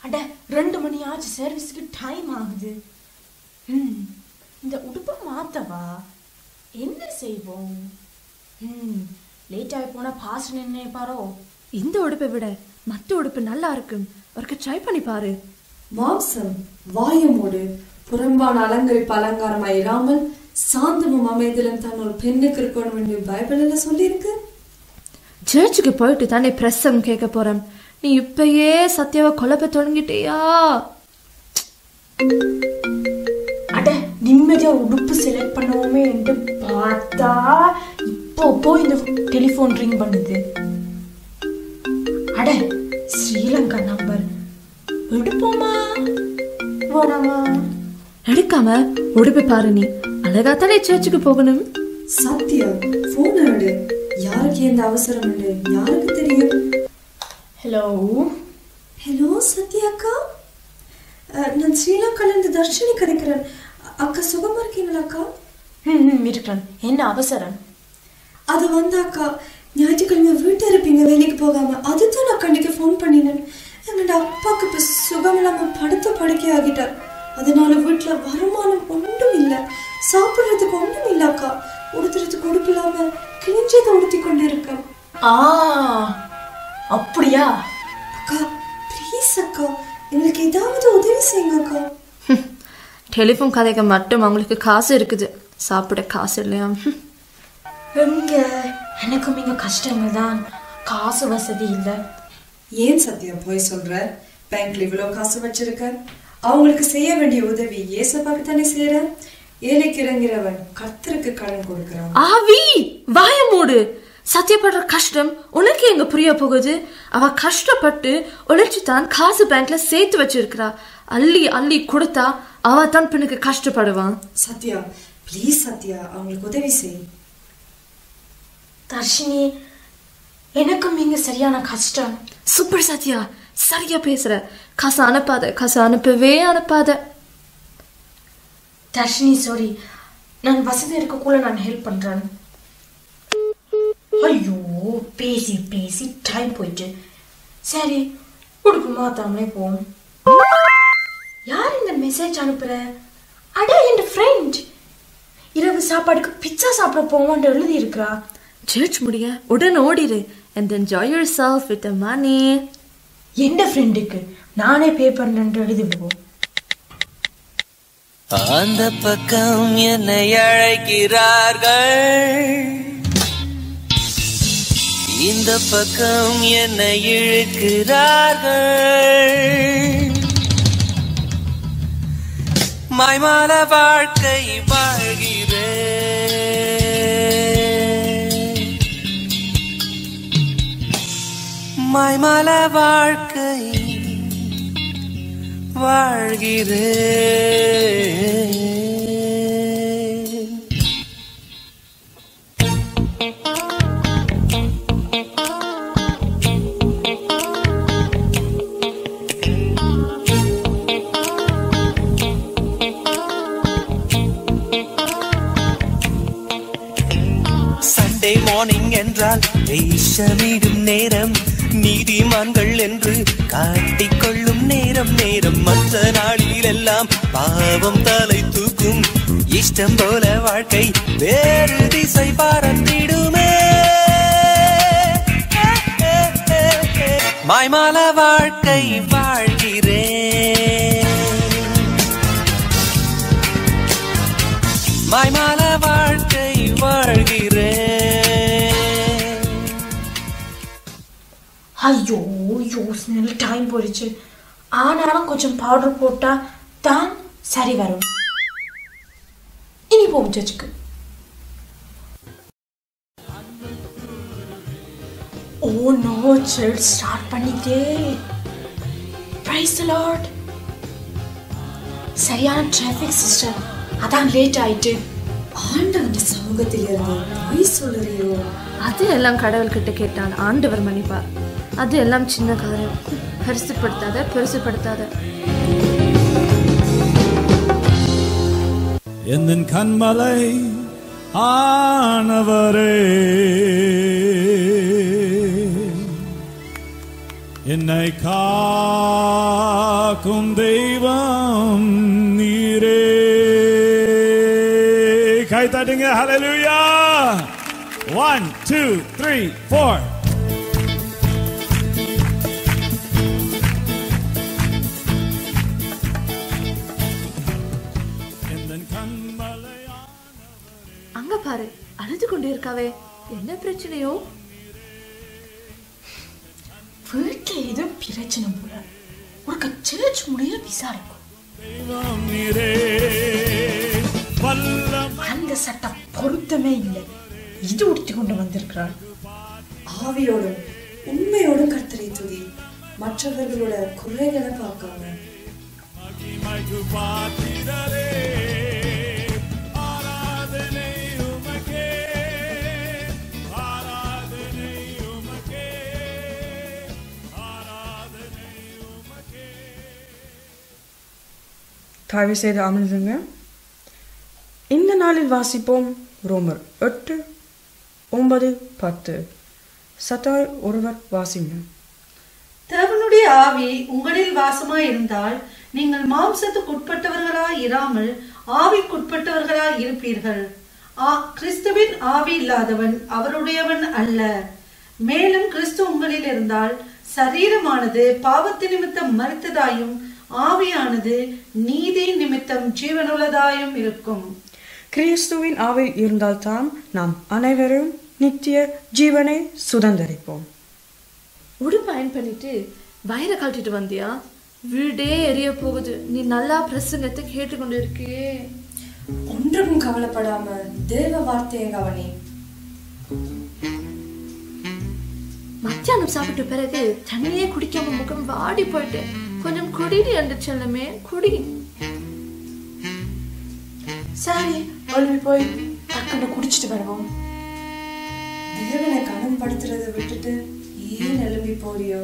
அட ரெண்டு மணி ஆச்சு சர்வீஸுக்கு டைம் ஆகுது ம் இந்த உடுப்பை மாத்தவா என்ன செய்வோம் ம் லேட் ஆகி போனா பாஸ் நினைப்பாரோ இந்த உடுப்பை விட மற்ற உடுப்பு நல்லா இருக்கும் ஒருக்க ட்ரை பண்ணி பாரு மாம்சம் வாயமோடு புறம்பான அலங்கரிப்பு அலங்காரமாய் இராமல் சாந்தமும் அமைதலும் தான் ஒரு பெண்ணுக்கு இருக்கணும் என்று பைபிள்ல சொல்லியிருக்கு சர்ச்சுக்கு போயிட்டு தானே பிரசம் கேட்க போறேன் நீ இப்பயே சத்யாவை குழப்ப தொடங்கிட்டியா அட நிம்மதியா உடுப்பு செலக்ட் பண்ணுவோமே என்று பார்த்தா இப்போ போய் இந்த டெலிஃபோன் ரிங் பண்ணுது அட ஸ்ரீலங்கா நம்பர் எடுப்போமா வேணாமா எடுக்காம உடுப்பு பாரு நீ அழகா தானே சர்ச்சுக்கு போகணும் சத்யா போன் எடு யாருக்கு எந்த அவசரம் உண்டு யாருக்கு தெரியும் ஹலோ ஹலோ சத்யா அக்கா அஹ், நான் ஸ்ரீலங்கால இருந்து தர்ஷினி கிடைக்கிறேன் அக்கா சுகமா இருக்கீங்களா அக்கா ம் ம், இருக்கிறேன் என்ன அவசரம் அது வந்து அக்கா ஞாயிற்றுக்கிழமை வீட்டு இருப்பீங்க வேலைக்கு போகாம அதுதான் நான் கண்டிக்க ஃபோன் பண்ணினேன் என்னோட அப்பாவுக்கு இப்ப சுகம் இல்லாம படுத்த படுக்கை ஆகிட்டார் அதனால வீட்டுல வருமானம் ஒன்றும் இல்ல சாப்பிடுறதுக்கு ஒன்றும் இல்ல அக்கா உடுத்துறதுக்கு உடுப்பு இல்லாம கிழிஞ்சதை உடுத்தி கொண்டு இருக்கேன் ஆ அப்படியா அக்கா ப்ளீஸ் அக்கா எங்களுக்கு ஏதாவது உதவி செய்யுங்க அக்கா டெலிஃபோன் கதைக்கு மட்டும் அவங்களுக்கு காசு இருக்குது சாப்பிட காசு இல்லையா ஹம். எங்க எனக்கும் இங்க கஷ்டங்கள் தான் காசு வசதி இல்லை ஏன் சத்யா போய் சொல்ற பேங்க்ல இவ்வளவு காசு வச்சிருக்க அவங்களுக்கு செய்ய வேண்டிய உதவி ஏசப்பாக்கு தானே செய்யற ஏழைக்கு இறங்கிறவன் கர்த்தருக்கு கடன் கொடுக்கிறான் ஆவி வாய மூடு சத்தியப்படுற கஷ்டம் உனக்கு எங்க புரிய போகுது அவ கஷ்டப்பட்டு உழைச்சு தான் காசு பேங்க்ல சேர்த்து வச்சிருக்கிறா அள்ளி அள்ளி கொடுத்தா அவ தான் பின்னுக்கு கஷ்டப்படுவான் சத்யா ப்ளீஸ் சத்யா அவங்களுக்கு உதவி செய் தர்ஷினி எனக்கும் இங்க சரியான கஷ்டம் சூப்பர் சத்யா சரியா பேசுற காசு அனுப்பாத காசு அனுப்பவே அனுப்பாத தர்ஷினி சாரி நான் வசதி இருக்கக்குள்ள நான் ஹெல்ப் பண்றேன் ஐயோ பேசி பேசி டைம் போயிட்டு சரி உடுப்பு மாத்தாமலே போவோம் யார் இந்த மெசேஜ் அனுப்புற அட என் ஃப்ரெண்ட் இரவு சாப்பாடுக்கு பிச்சா சாப்பிட போவோம்னு எழுதி இருக்கிறா சர்ச் முடிய உடனே ஓடிடு and enjoy yourself with the money எந்த ஃப்ரெண்டுக்கு நானே பே பண்றேன்ட்டு எழுதி விடுவோம் அந்த பக்கம் என்னை அழைக்கிறார்கள் இந்த பக்கம் என்னை இழுக்கிறார்கள் மாய்மால வாழ்க்கை வாழ்கிறேன் மாய்மால வாழ்க்கை வாழ்கிறேன் சண்டே மார்னிங் என்றால் வேஷமிடும் நேரம் நீதிமான்கள் என்று காட்டிக்கொள்ளும் நேரம் நேரம் மற்ற நாளில் எல்லாம் பாவம் தலை தூக்கும் இஷ்டம் போல வாழ்க்கை வேறு திசை பறந்திடுமே மாய்மால வாழ்க்கை வாழ்கிறேன் மாய்மால வாழ்க்கை வாழ்கிறேன் ஐயோ ஐயோ ஸ்மெல் டைம் போயிடுச்சு ஆனாலும் கொஞ்சம் பவுடர் போட்டா தான் சரி வரும் இனி போவோம் சர்ச்சுக்கு ஓ நோ சர்ச் ஸ்டார்ட் பண்ணிட்டே பிரைஸ் லார்ட் சரியான டிராஃபிக் சிஸ்டம் அதான் லேட் ஆயிட்டு ஆண்டவன் சமூகத்தில் இருந்து பொய் சொல்லுறியோ அது எல்லாம் கடவுள்கிட்ட கேட்டால் ஆண்டவர் மன்னிப்பார் அது எல்லாம் சின்ன காரியம் பெருசுப்படுத்தாத பெருசுப்படுத்தாத எந்தன் கண்மலை ஆனவரே என்னை காக்கும் காக்கும் தெய்வம் நீரே கை தட்டுங்க ஹalleluya ஒன் டூ த்ரீ ஃபோர் அங்க பாரு அழுது கொண்டு இருக்காவே என்ன பிரச்சனையோ வீட்டில் ஏதோ பிரச்சனை போல உனக்கு சேர்ச் முடிய விசாரிக்கும் தெய்வம் நீரே வல்லம் அந்த சட்டை பொருத்தமே இல்லை இது உடுத்தி கொண்டு வந்திருக்கிறாள் ஆவியோடும் உண்மையோடும் கர்த்தரை துதி மற்றவர்களோட குறைகளை பார்க்காம மகிமைக்கு பாத்திரரே ஆராதனை உமக்கே ஆராதனை உமக்கே ஆராதனை உமக்கே தயவு செய்து அமர்ந்துங்க இந்த நாளில் வாசிப்போம் ரோமர் எட்டு ஒன்பது பத்து சத்தாய் ஒருவர் வாசிங்க தேவனுடைய ஆவி உங்களில் வாசமாய் இருந்தால் நீங்கள் மாம்சத்துக்கு உட்பட்டவர்களாய் இராமல் ஆவிக்குட்பட்டவர்களாய் இருப்பீர்கள் ஆ கிறிஸ்துவின் ஆவி இல்லாதவன் அவருடையவன் அல்ல மேலும் கிறிஸ்து உங்களில் இருந்தால் சரீரமானது பாவத்து நிமித்தம் மறித்ததாயும் ஆவியானது நீதி நிமித்தம் ஜீவனுள்ளதாயும் இருக்கும் கிறிஸ்துவின் ஆவி இருந்தால்தான் நாம் அனைவரும் நித்திய ஜீவனை சுதந்தரிப்போம் உடுப்பு அயன் பண்ணிட்டு வயிறை கழட்டிட்டு வந்தியா வீடே எரிய போகுது நீ நல்லா பிரசங்கத்தை கேட்டுக்கொண்டு இருக்கியே ஒன்றுக்கும் கவலைப்படாம தேவ வார்த்தையை கவனி மத்தியானம் சாப்பிட்ட பிறகு தண்ணியே குடிக்காம முகம் வாடி போயிட்டு கொஞ்சம் குடிடி என்று செல்லமே குடி சரி எழுப்பி போய் டக்குன்னு குடிச்சிட்டு வருவோம் தேவனை கனம் படுத்துறதை விட்டுட்டு ஏன் எழும்பி போறியோ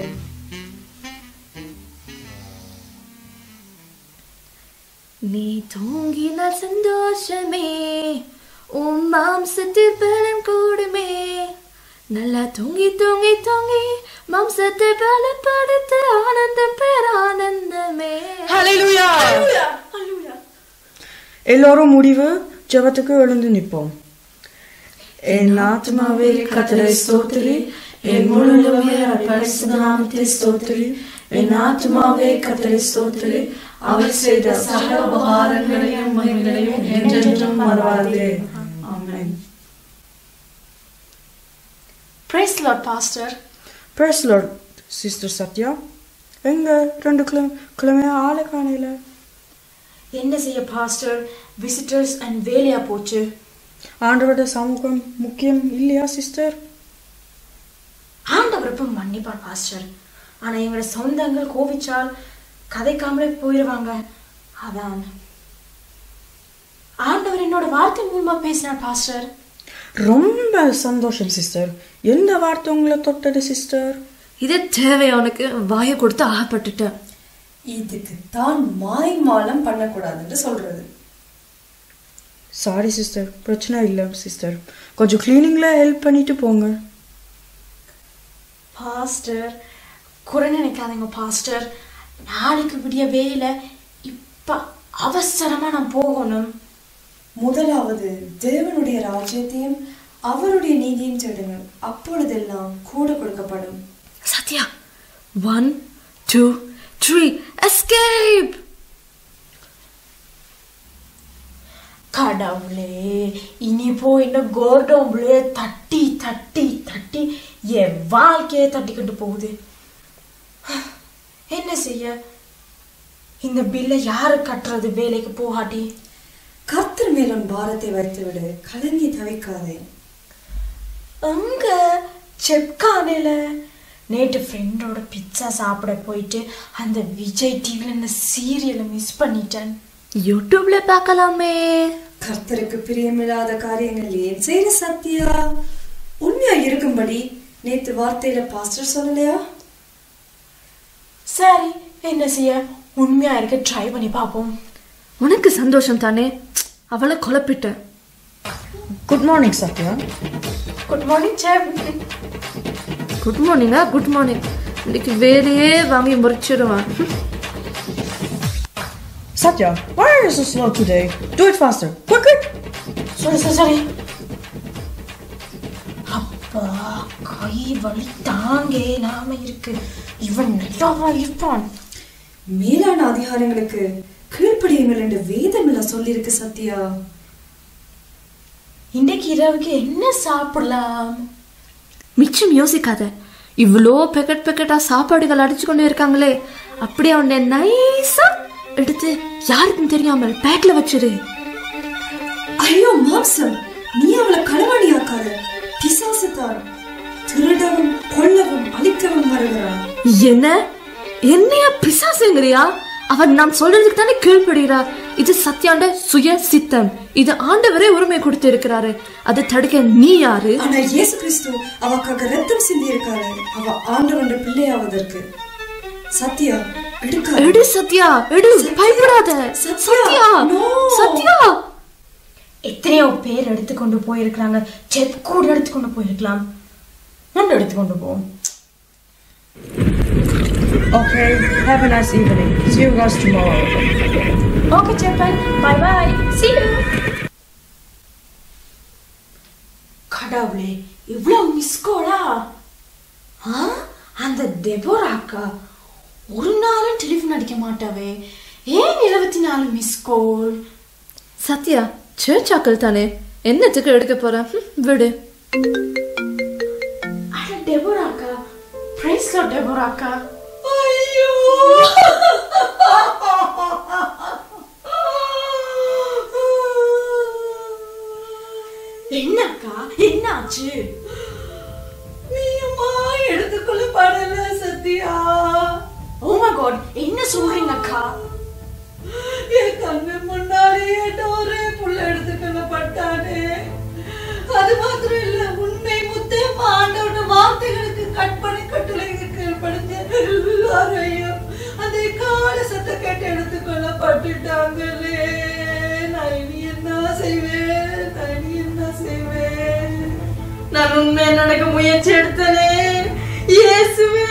நீ தூங்கினால் சந்தோஷமே உன் மாம்சத்தில் பலன் கூடுமே நல்லா தூங்கி தூங்கி தூங்கி மாம்சத்தை பலப்படுத்த ஆனந்தம் பேர் ஆனந்தமே எல்லோரும் முடிவு ஜெபத்துக்கு எழுந்து நிற்போம் என் ஆத்மாவே கத்தரை ஸ்தோத்திரி என் முழுமே பரிசுநாமத்தை ஸ்தோத்திரி என் ஆத்மாவே கத்தரை ஸ்தோத்திரி அவர் செய்த சகல உபகாரங்களையும் மகிமைகளையும் என்றென்றும் மறவாதே amen praise lord pastor praise lord sister Sathya எங்க ரெண்டு கிலோ கிழமையா ஆளை காணையில என்ன செய்ய பாஸ்டர் விசிட்டர்ஸ் அண்ட் வேலையா போச்சு ஆண்டவரோட சமூகம் முக்கியம் இல்லையா சிஸ்டர் ஆண்டவருப்பும் மன்னிப்பார் பாஸ்டர் ஆனா எங்களோட சொந்தங்கள் கோவிச்சால் கதைக்காமலே போயிடுவாங்க அதான் ஆண்டவர் என்னோட வார்த்தை மூலமா பேசினார் பாஸ்டர் ரொம்ப சந்தோஷம் சிஸ்டர் எந்த வார்த்தை உங்களை தொட்டது சிஸ்டர் இது தேவை உனக்கு வாயை கொடுத்து ஆகப்பட்டுட்டேன் இதுக்கு தான் மாய்மாலம் பண்ணக்கூடாதுன்னு சொல்றது சாரி சிஸ்டர் பிரச்சனை இல்லை சிஸ்டர் கொஞ்சம் கிளீனிங்கில் ஹெல்ப் பண்ணிட்டு போங்க பாஸ்டர் குறை நினைக்காதீங்க பாஸ்டர் நாளைக்கு விடிய வேலை இப்ப அவசரமா நான் போகணும் முதலாவது தேவனுடைய ராஜ்யத்தையும் அவருடைய நீதியும் தேடுங்கள் அப்பொழுதெல்லாம் கூட கொடுக்கப்படும் Sathya one two three escape கடவுளே இனி போய் இந்த கோர்டோம்புலே தட்டி தட்டி தட்டி என் வாழ்க்கையே தட்டிக்கிட்டு போகுது என்ன செய்ய இந்த பில்லை யாரு கட்டுறது வேலைக்கு போகாட்டி கர்த்தர் மேலும் பாரத்தை வைத்து விடு கலங்கி தவிக்காதே அங்க செப்கானையில நேற்று ஃப்ரெண்டோட பிட்சா சாப்பிட போயிட்டு அந்த விஜய் டிவியில் இந்த சீரியலை மிஸ் பண்ணிட்டேன் யூடியூப்ல பார்க்கலாமே கர்த்தருக்கு பிரியமில்லாத காரியங்கள் ஏன் செய்யற சத்யா உண்மையா இருக்கும்படி நேத்து வார்த்தையில பாஸ்டர் சொல்லலையா சரி என்ன செய்ய உண்மையா இருக்க ட்ரை பண்ணி பார்ப்போம் உனக்கு சந்தோஷம் தானே அவளை குழப்பிட்டேன் good morning Sathya good morning chef good மார்னிங்கா குட் மார்னிங் இன்னைக்கு வேலையே வாங்கி முறிச்சிடுவான் Satya, why are you so slow today? Do it faster. Quick, quick! சரி சரி சரி அப்பா கை வலி தாங்க இல்லாம இருக்கு இவன் நல்லாவா இருப்பான் மேலான அதிகாரங்களுக்கு கீழ்ப்படியுங்கள் என்று வேதமில்ல சொல்லியிருக்கு சத்யா இன்னைக்கு இரவுக்கு என்ன சாப்பிடலாம் மிச்சம் யோசிக்காத இவ்வளோ பெக்கெட் பெக்கெட்டா சாப்பாடுகள் அடிச்சு கொண்டு இருக்காங்களே அப்படியே அவனை நைஸா எடுத்து யாருக்கும் தெரியாமல் பேக்ல வச்சிரு ஐயோ மாம்சம் நீ அவளை களவாணியாக்காத பிசாசுத்தான் திருடவும் கொல்லவும் அழிக்கவும் வருகிறான் என்ன என்னையா பிசாசுங்கிறியா அவர் நாம் சொல்றதுக்கு தானே கீழ்ப்படுகிறா இது சத்யாண்ட சுய சித்தம் இது ஆண்டவரே உரிமை கொடுத்து இருக்கிறாரு அதை தடுக்க நீ யாரு ஆனா இயேசு கிறிஸ்து அவக்காக ரத்தம் சிந்தி இருக்காரு அவ ஆண்டவன் பிள்ளையாவதற்கு சத்யா எடுக்க எடு சத்யா எடு பயப்படாத சத்யா, சத்யா no. சத்யா எத்தனையோ பேர் எடுத்துக்கொண்டு போயிருக்கிறாங்க செப் கூட எடுத்துக்கொண்டு போயிருக்கலாம் ஒன்று எடுத்துக்கொண்டு போவோம் Okay, have a nice evening. See you guys tomorrow. Okay செப்பன் பை பை see you கடவுளே இவ்வளவு மிஸ் கோலா ஆ அந்த டெபோராக்கா ஒரு நாளும் டெலிஃபோன் அடிக்க மாட்டாவே ஏன் இருபத்தி நாலு மிஸ் கோல் சத்யா சேர்ச்சாக்கள் தானே என்னத்துக்கு எடுக்க போற ஹம், விடு அட டெபோராக்கா பிரைஸ்லோ டெபோராக்கா ஐயோ என்னக்கா என்னாச்சு நீயுமா எடுத்துக்கொள்ள படல சத்யா ஓ மை காட் என்ன சொல்றீங்க அக்கா என் கண்ணு முன்னாடியே டோரே புள்ள எடுத்துக்கொள்ளப்பட்டானே அது மாத்திரம் இல்ல உண்மை முத்தே ஆண்டவன வார்த்தைகளுக்கு கற்பனை கட்டுளைக்கு கீழ்படுத்த எல்லாரையும் அந்த கால சத்த கேட்டு எடுத்துக்கொள்ளப்பட்டுட்டாங்களே நான் இனி என்ன செய்வேன் நான் இனி என்ன செய்வேன் நான் உண்மை நடக்க முயற்சி எடுத்தனே இயேசுவே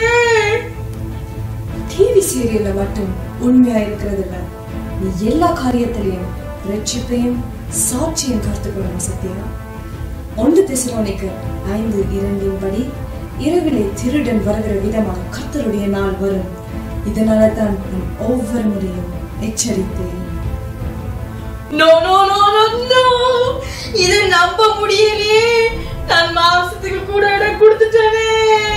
டிவி சீரியல்ல மட்டும் உண்மையா இருக்கிறது இல்ல நீ எல்லா காரியத்திலையும் ரட்சிப்பையும் சாட்சியும் காத்துக்கொள்ளணும் சத்யா ஒன்று திசுரோனிக்கு ஐந்து இரண்டின் படி இரவிலே திருடன் வருகிற விதமாக கர்த்தருடைய நாள் வரும் இதனால தான் நான் ஒவ்வொரு முறையும் எச்சரித்தேன் no no no no no இதை நம்ப முடியலையே நான் மாசத்துக்கு கூட இடம் கொடுத்துட்டேனே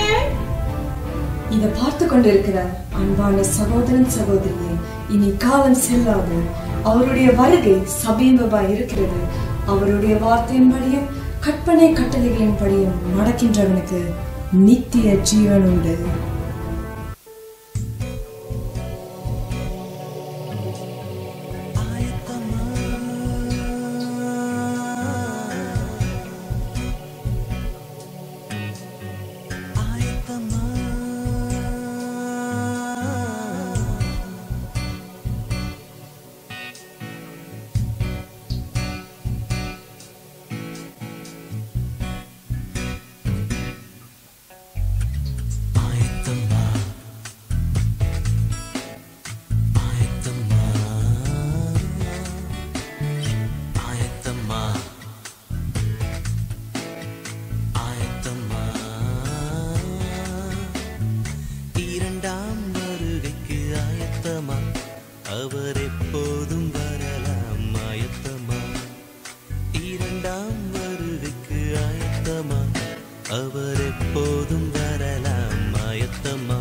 இதை பார்த்து கொண்டிருக்கிற அன்பான சகோதரன் சகோதரியே இனி காலம் செல்லாது அவருடைய வருகை சமீபமா இருக்கிறது அவருடைய வார்த்தையின்படியும் கற்பனை கட்டளைகளின்படியும் நடக்கின்றவனுக்கு நித்திய ஜீவன் உண்டு ஆயத்தம்மா ஆயத்தம்மா இரண்டாம் வருகைக்கு ஆயத்தமா அவர் எப்போதும் வரலாம் ஆயத்தமா இரண்டாம் வருகைக்கு ஆயத்தமா அவர் எப்போதும் வரலாம் ஆயத்தமா